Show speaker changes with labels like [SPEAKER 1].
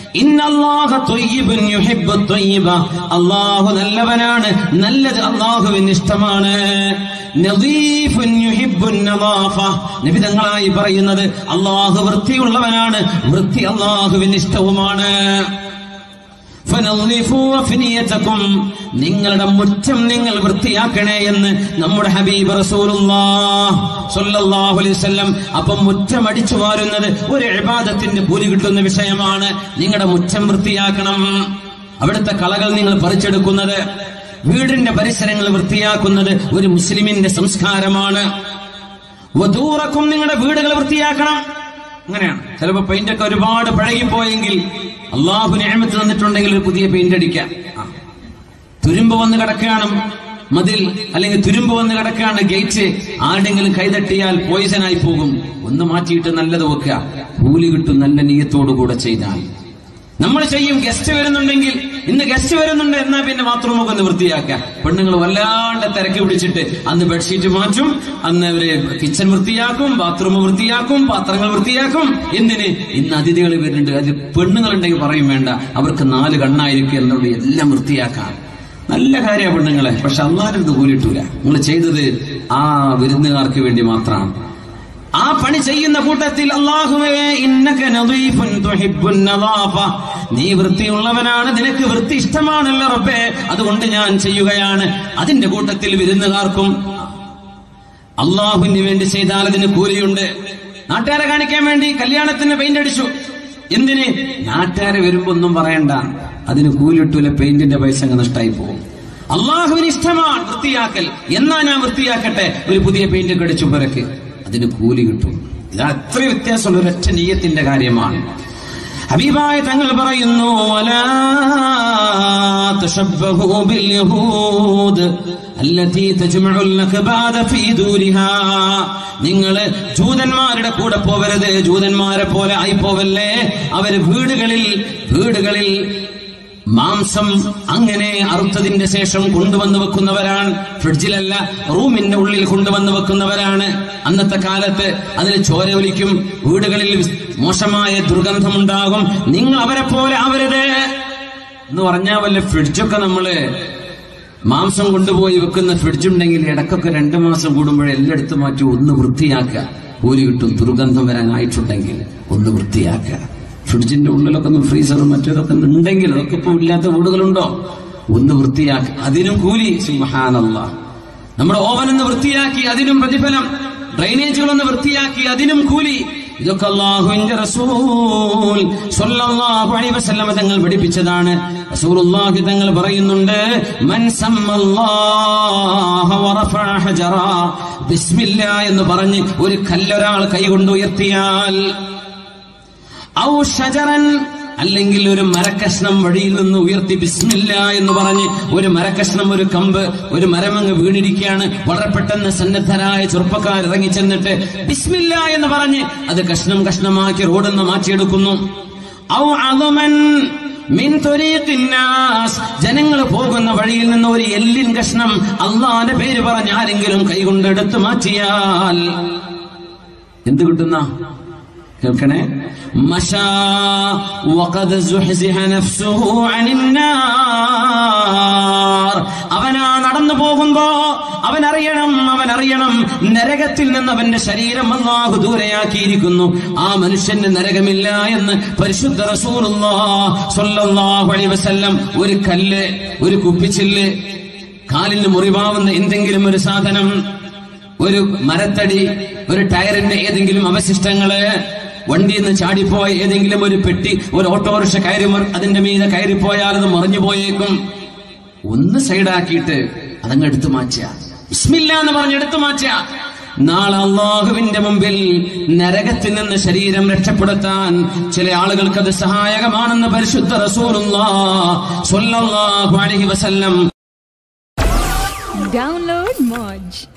[SPEAKER 1] ഇന്നല്ലാഹ ത്വയ്യിബുൻ യുഹിബ്ബു ത്വയ്യിബ അല്ലാഹു നല്ലവനാണ് നല്ലത് അല്ലാഹുവിന് ഇഷ്ടമാണ് നദീഫുൻ യുഹിബ്ബുൻ നദാഫ നബി തങ്ങളായി പറയുന്നത് അല്ലാഹു വൃത്തിയുള്ളവനാണ് വൃത്തി അല്ലാഹുവിന് ഇഷ്ടവുമാണ് ഫനളിഫു അഫ്നിയതകും നിങ്ങളുടെ മുറ്റം നിങ്ങൾ വൃത്തിയാക്കണേ എന്ന് നമ്മുടെ ഹബീബ് റസൂലുള്ളാഹ് സ്വല്ലല്ലാഹു അലൈഹി വസല്ലം അപ്പം മുറ്റം അടിച്ചു വാരുന്നത് ഒരു ഇബാദത്തിന്റെ കൂലി കിട്ടുന്ന വിഷയമാണ് നിങ്ങളുടെ മുറ്റം വൃത്തിയാക്കണം അവിടുത്തെ കളകൾ നിങ്ങൾ പറിച്ചെടുക്കുന്നത് വീടിന്റെ പരിസരങ്ങൾ വൃത്തിയാക്കുന്നത് ഒരു മുസ്ലിമിന്റെ സംസ്കാരമാണ് വധൂറക്കും നിങ്ങളുടെ വീടുകൾ വൃത്തിയാക്കണം അങ്ങനെയാണ് ചിലപ്പോ പെയിന്റ് ഒക്കെ ഒരുപാട് പഴകിപ്പോയെങ്കിൽ അള്ളാഹു ഞാമത്ത് തന്നിട്ടുണ്ടെങ്കിൽ ഒരു പുതിയ പെയിന്റ് അടിക്കാം ആ. തുരുമ്പ് വന്ന് കിടക്കുകയാണ് മതിൽ അല്ലെങ്കിൽ തുരുമ്പ് വന്ന് കിടക്കുകയാണ് ഗേറ്റ് ആരുടെങ്കിലും കൈതട്ടിയാൽ പോയിസൺ ആയി പോകും ഒന്ന് മാറ്റിയിട്ട് നല്ലത് വെക്കുക കൂലി കിട്ടും നല്ല നീയത്തോടു കൂടെ ചെയ്താൽ നമ്മൾ ചെയ്യും ഗസ്റ്റ് വരുന്നുണ്ടെങ്കിൽ ഇന്ന് ഗസ്റ്റ് വരുന്നുണ്ട് എന്നാ പിന്നെ ബാത്റൂം ഒക്കെ ഒന്ന് വൃത്തിയാക്കുക പെണ്ണുങ്ങൾ വല്ലാണ്ട് തിരക്ക് പിടിച്ചിട്ട് അന്ന് ബെഡ്ഷീറ്റ് മാറ്റും അന്ന് അവര് കിച്ചൺ വൃത്തിയാക്കും ബാത്റൂം വൃത്തിയാക്കും പാത്രങ്ങൾ വൃത്തിയാക്കും എന്തിന് ഇന്ന് അതിഥികൾ വരുന്നുണ്ട് അതിൽ പെണ്ണുങ്ങളുണ്ടെങ്കിൽ പറയും വേണ്ട അവർക്ക് നാല് കണ്ണായിരിക്കും എന്നുള്ളത് എല്ലാം വൃത്തിയാക്കാം നല്ല കാര്യമാണ് പെണ്ണുങ്ങളെ പക്ഷെ അള്ളാഹിനത് കൂലിട്ടൂല നിങ്ങൾ ചെയ്തത് ആ വിരുന്നുകാർക്ക് വേണ്ടി മാത്രമാണ് ആ പണി ചെയ്യുന്ന കൂട്ടത്തിൽ അള്ളാഹുവേ ഇന്നക നദീഫുൻ തുഹിബ്ബുൻ നദാഫ നീ വൃത്തിയുള്ളവനാണ് നിനക്ക് വൃത്തി ഇഷ്ടമാണല്ലോ റബ്ബേ അതുകൊണ്ട് ഞാൻ ചെയ്യുകയാണ് അതിന്റെ കൂട്ടത്തിൽ വിരുന്നുകാർക്കും അള്ളാഹുവിന് വേണ്ടി ചെയ്താൽ അതിന് കൂലിയുണ്ട് നാട്ടുകാരെ കാണിക്കാൻ വേണ്ടി കല്യാണത്തിന് പെയിന്റ് അടിച്ചു എന്തിന് നാട്ടുകാരെ വരുമ്പോ ഒന്നും പറയണ്ട അതിന് കൂലിട്ടൂല പെയിന്റിന്റെ പൈസ അങ്ങ് നഷ്ടമായി പോകും അള്ളാഹുവിന് ഇഷ്ടമാണ് വൃത്തിയാക്കൽ എന്നാ ഞാൻ വൃത്തിയാക്കട്ടെ ഒരു പുതിയ പെയിന്റ് ഒക്കെ അടിച്ചു പിറക്ക് അതിന് കൂലി കിട്ടും ഇത് അത്ര വ്യത്യാസമുള്ള ഒരൊറ്റ നീയത്തിന്റെ കാര്യമാണ് ഹബീബായ തങ്ങൾ പറയുന്നു "വലാ തശബ്ബഹു ബിൽയഹൂദ് അല്ലതീ തജ്മഉൽ നഖബാദ ഫീ ദൂരിഹാ നിങ്ങൾ ജൂതന്മാരുടെ കൂടെ പോവരുത് ജൂതന്മാരെ പോലെ ആയി പോവല്ലേ അവര് വീടുകളിൽ വീടുകളിൽ മാംസം അങ്ങനെ അറുത്തതിന്റെ ശേഷം കൊണ്ടുവന്ന് വെക്കുന്നവരാണ് ഫ്രിഡ്ജിലല്ല റൂമിന്റെ ഉള്ളിൽ കൊണ്ടുവന്ന് വെക്കുന്നവരാണ് അന്നത്തെ കാലത്ത് അതിൽ ചോര ഒലിക്കും വീടുകളിൽ വിസ്- മോശമായ ദുർഗന്ധമുണ്ടാകും നിങ്ങൾ അവരെ പോലെ ആവരുത് എന്ന് പറഞ്ഞാൽ വല്ല ഫ്രിഡ്ജൊക്കെ നമ്മള് മാംസം കൊണ്ടുപോയി വെക്കുന്ന ഫ്രിഡ്ജ് ഉണ്ടെങ്കിൽ ഇടക്കൊക്കെ രണ്ടു മാസം കൂടുമ്പോഴേ എല്ലാം എടുത്തു മാറ്റി ഒന്ന് വൃത്തിയാക്കുക കൂലി കിട്ടും ദുർഗന്ധം വരാനായിട്ടുണ്ടെങ്കിൽ ഒന്ന് വൃത്തിയാക്കുക ഫ്രിഡ്ജിന്റെ ഉള്ളിലൊക്കെ ഒന്ന് ഫ്രീസറും മറ്റേതൊക്കെ ഉണ്ടെങ്കിൽ അതൊക്കെ ഇപ്പൊ ഇല്ലാത്ത വീടുകളുണ്ടോ ഒന്ന് വൃത്തിയാക്കി അതിനും കൂലി സുബ്ഹാനല്ല നമ്മുടെ ഓവൻ ഒന്ന് വൃത്തിയാക്കി അതിനും പ്രതിഫലം ഡ്രൈനേജുകൾ ഒന്ന് വൃത്തിയാക്കി അതിനും കൂലി ഇതൊക്കെ അള്ളാഹുവിന്റെ റസൂൽ സ്വല്ലല്ലാഹു അലൈഹി വസല്ലമ തങ്ങൾ പഠിപ്പിച്ചതാണ് റസൂലുള്ളാഹി തങ്ങൾ പറയുന്നുണ്ട് മൻ സമ്മല്ലാഹ വറഫഅ ഹജറ ബിസ്മില്ലാ എന്ന് പറഞ്ഞ് ഒരു കല്ലൊരാൾ കൈകൊണ്ട് ഉയർത്തിയാൽ ഔ ഷജറൻ അല്ലെങ്കിൽ ഒരു മരക്കഷ്ണം വഴിയിൽ നിന്ന് ഉയർത്തി ബിസ്മില്ല എന്ന് പറഞ്ഞ് ഒരു മരക്കഷ്ണം ഒരു കമ്പ് ഒരു മരമങ്ങ് വീണിരിക്കുകയാണ് വളരെ പെട്ടെന്ന് സന്നദ്ധരായ ചെറുപ്പക്കാർ ഇറങ്ങി ചെന്നിട്ട് ബിസ്മില്ല എന്ന് പറഞ്ഞ് അത് കഷ്ണം കഷ്ണമാക്കി റോഡിൽ നിന്ന് മാറ്റിയെടുക്കുന്നു ഔ അദമൻ മിൻ ത്വരീഖിന്നാസ് ജനങ്ങൾ പോകുന്ന വഴിയിൽ നിന്ന് ഒരു എല്ലിൻ കഷ്ണം അള്ളാന്റെ പേര് പറഞ്ഞ് ആരെങ്കിലും കൈകൊണ്ട് എടുത്തു മാറ്റിയാൽ എന്ത് കിട്ടുന്ന കേൾക്കണേ മഷാ വഖദ് സുഹ്സിഹ നഫ്സുഹു അനിന്നാർ അവനാ നടന്നു പോകുമ്പോ അവൻ അറിയണം അവൻ അറിയണം നരകത്തിൽ നിന്ന് അവന്റെ ശരീരം അല്ലാഹു ദൂരെയാക്കിയിരിക്കുന്നു ആ മനുഷ്യന് നരകമില്ല എന്ന് പരിശുദ്ധ റസൂലുള്ളാഹ് സ്വല്ലല്ലാഹു അലൈഹി വസല്ലം ഒരു കല്ല് ഒരു കുപ്പിച്ചില്ല് കാലിന് മുറിവാവുന്ന എന്തെങ്കിലും ഒരു സാധനം ഒരു മരത്തടി ഒരു ടയറിന്റെ ഏതെങ്കിലും അവശിഷ്ടങ്ങള് വണ്ടിയിൽ നിന്ന് ചാടിപ്പോയ ഏതെങ്കിലും ഒരു പെട്ടി ഒരു ഓട്ടോറിക്ഷ കയറി മറി- അതിന്റെ മീതെ കയറിപ്പോയാൽ അത് മറിഞ്ഞു പോയേക്കും ഒന്ന് സൈഡാക്കിയിട്ട് അതങ്ങ് എടുത്തു മാറ്റുക ഇസ്മില്ല എന്ന് പറഞ്ഞ് എടുത്തു മാറ്റുക നാളെ അള്ളാഹുവിന്റെ മുമ്പിൽ നരകത്തിൽ നിന്ന് ശരീരം രക്ഷപ്പെടുത്താൻ ചില ആളുകൾക്ക് അത് സഹായകമാണെന്ന് പരിശുദ്ധ റസൂലുള്ളാഹ് സ്വല്ലല്ലാഹു അലൈഹി വസല്ലം
[SPEAKER 2] Download Moj.